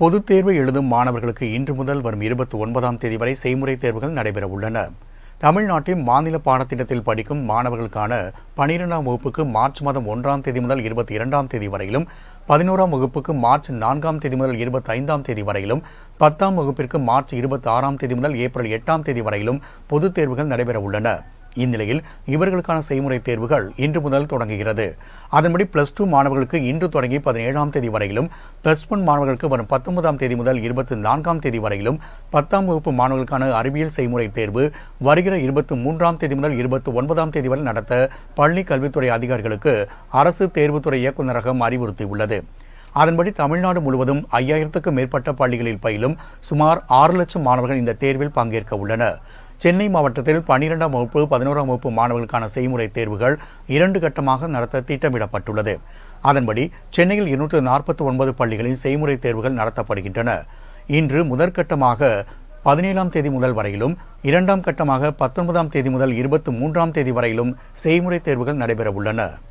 பொதுத் தேர்வு எழுதும் மாணவர்களுக்கு இன்று முதல் வரும் இருபத்தி ஒன்பதாம் தேதி வரை செய்முறை தேர்வுகள் நடைபெற உள்ளன தமிழ்நாட்டின் மாநில பாடத்திட்டத்தில் படிக்கும் மாணவர்களுக்கான பனிரெண்டாம் வகுப்புக்கு மார்ச் மாதம் ஒன்றாம் தேதி முதல் இருபத்தி இரண்டாம் தேதி வரையிலும் பதினோராம் வகுப்புக்கு மார்ச் நான்காம் தேதி முதல் இருபத்தி ஐந்தாம் தேதி வரையிலும் பத்தாம் வகுப்பிற்கு மார்ச் இருபத்தி ஆறாம் தேதி முதல் ஏப்ரல் எட்டாம் தேதி வரையிலும் பொதுத் தேர்வுகள் நடைபெற உள்ளன இந்நிலையில் இவர்களுக்கான செய்முறை தேர்வுகள் இன்று முதல் தொடங்குகிறது அதன்படி பிளஸ் டூ மாணவர்களுக்கு இன்று தொடங்கி பதினேழாம் தேதி வரையிலும் பிளஸ் ஒன் மாணவர்களுக்கு வரும் பத்தொன்பதாம் தேதி முதல் இருபத்தி நான்காம் தேதி வரையிலும் பத்தாம் வகுப்பு மாணவர்களுக்கான அறிவியல் செய்முறை தேர்வு வருகிற இருபத்தி மூன்றாம் தேதி முதல் இருபத்தி ஒன்பதாம் தேதி வரை நடத்த பள்ளி கல்வித்துறை அதிகாரிகளுக்கு அரசு தேர்வுத்துறை இயக்குநரகம் அறிவுறுத்தியுள்ளது அதன்படி தமிழ்நாடு முழுவதும் ஐயாயிரத்துக்கும் மேற்பட்ட பள்ளிகளில் பயிலும் சுமார் ஆறு லட்சம் மாணவர்கள் இந்த தேர்வில் பங்கேற்க உள்ளனர் சென்னை மாவட்டத்தில் பன்னிரெண்டாம் வகுப்பு பதினோராம் வகுப்பு மாணவர்களுக்கான செய்முறை தேர்வுகள் இரண்டு கட்டமாக நடத்த திட்டமிடப்பட்டுள்ளது அதன்படி சென்னையில் இருநூற்று நாற்பத்தி ஒன்பது பள்ளிகளில் செய்முறை தேர்வுகள் நடத்தப்படுகின்றன இன்று முதற்கட்டமாக பதினேழாம் தேதி முதல் வரையிலும் இரண்டாம் கட்டமாக பத்தொன்பதாம் தேதி முதல் இருபத்தி மூன்றாம் தேதி வரையிலும் செய்முறை தேர்வுகள் நடைபெற உள்ளன